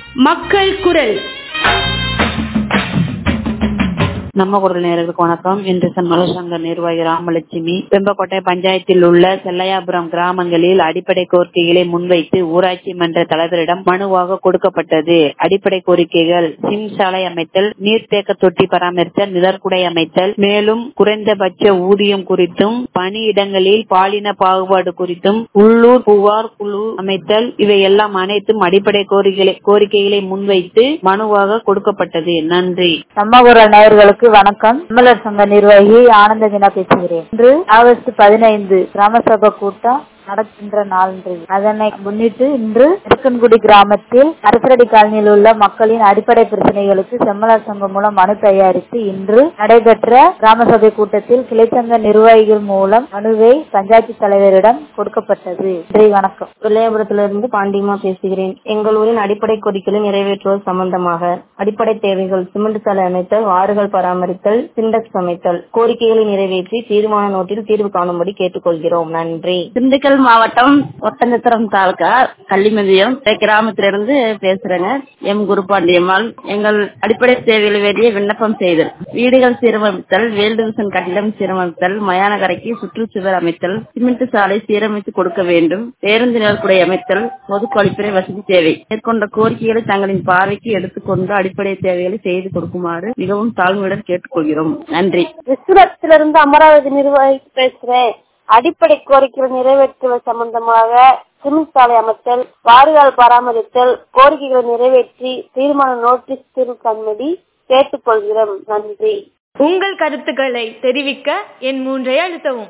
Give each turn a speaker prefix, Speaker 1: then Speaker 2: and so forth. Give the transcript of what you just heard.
Speaker 1: மக்கள் குரல்
Speaker 2: நம்ம குரல் நேயர்களுக்கு வணக்கம் இன்று சம்மல சங்க நிர்வாகி ராமலட்சுமி வெம்பக்கோட்டை பஞ்சாயத்தில் உள்ள செல்லையாபுரம் கிராமங்களில் அடிப்படை கோரிக்கைகளை முன்வைத்து ஊராட்சி மன்ற தலைவரிடம் மனுவாக கொடுக்கப்பட்டது அடிப்படை கோரிக்கைகள் சிம் சாலை அமைத்தல் நீர்த்தேக்க தொட்டி பராமரித்தல் நிழற்குடை அமைத்தல் மேலும் குறைந்தபட்ச ஊதியம் குறித்தும் பணியிடங்களில் பாலின பாகுபாடு குறித்தும் உள்ளூர் புகார் குழு அமைத்தல் இவை எல்லாம் அனைத்தும் அடிப்படை கோரிக்கைகளை கோரிக்கைகளை முன்வைத்து மனுவாக கொடுக்கப்பட்டது நன்றி
Speaker 3: நம்மகுரல் நேயர்களுக்கு வணக்கம் தமிழர் சங்க நிர்வாகி ஆனந்த தினா பேசுகிறேன் இன்று ஆகஸ்ட் பதினைந்து கிராம சபை கூட்டம் நடக்கின்ற நாள் இன்று. அதனை முன்னிட்டு இன்று திருக்கன்குடி கிராமத்தில் அரசரடி காலனியில் உள்ள மக்களின் அடிப்படை பிரச்சனைகளுக்கு செம்மலர் சங்கம் மூலம் மனு தயாரித்து இன்று நடைபெற்ற கிராம சபை கூட்டத்தில் கிளைச்சங்க நிர்வாகிகள் மூலம் மனுவை பஞ்சாயத்து தலைவரிடம் கொடுக்கப்பட்டது நன்றி வணக்கம்
Speaker 4: வில்லையபுரத்திலிருந்து பாண்டியமா பேசுகிறேன் எங்கள் ஊரின் அடிப்படை கோரிக்கைகளை நிறைவேற்றுவது சம்பந்தமாக அடிப்படை தேவைகள் சிமெண்ட் சாலை அமைத்தல் ஆறுகள் பராமரித்தல் சிண்டெக்ஸ் அமைத்தல் கோரிக்கைகளை நிறைவேற்றி தீர்மான நோட்டில் தீர்வு காணும்படி கேட்டுக்கொள்கிறோம் நன்றி
Speaker 5: திண்டுக்கல் மாவட்டம் ஒட்டஞ்சத்திரம் தாலுகா கள்ளிமதியம் கிராமத்திலிருந்து பேசுறேங்க எம் குருபாண்டியம்மாள் எங்கள் அடிப்படை தேவைகளை வேண்டிய விண்ணப்பம் செய்தல் வீடுகள் சீரமைத்தல் வேல்டிவிஷன் கட்டிடம் சீரமைத்தல் மயானகரைக்கு சுற்றுச்சுவர் அமைத்தல் சிமெண்ட் சாலை சீரமைத்து கொடுக்க வேண்டும் பேருந்து நிழற்குடை அமைத்தல் பொது கழிப்பறை வசதி தேவை மேற்கொண்ட கோரிக்கைகளை தங்களின் பார்வைக்கு எடுத்துக்கொண்டு அடிப்படை தேவைகளை செய்து கொடுக்குமாறு மிகவும் தாழ்மையுடன் கேட்டுக்கொள்கிறோம் நன்றி
Speaker 6: விசுவத்திலிருந்து அமராவதி நிர்வாகி பேசுறேன் அடிப்படை கோரிக்கைகள் நிறைவேற்றுவது சம்பந்தமாக சிமெண்ட் சாலை அமைத்தல் வாரிகால் பராமரித்தல் கோரிக்கைகளை நிறைவேற்றி தீர்மான நோட்டீஸ் தீர்வு காண்படி கேட்டுக்கொள்கிறோம் நன்றி
Speaker 1: உங்கள் கருத்துக்களை தெரிவிக்க என் மூன்றை அழுத்தவும்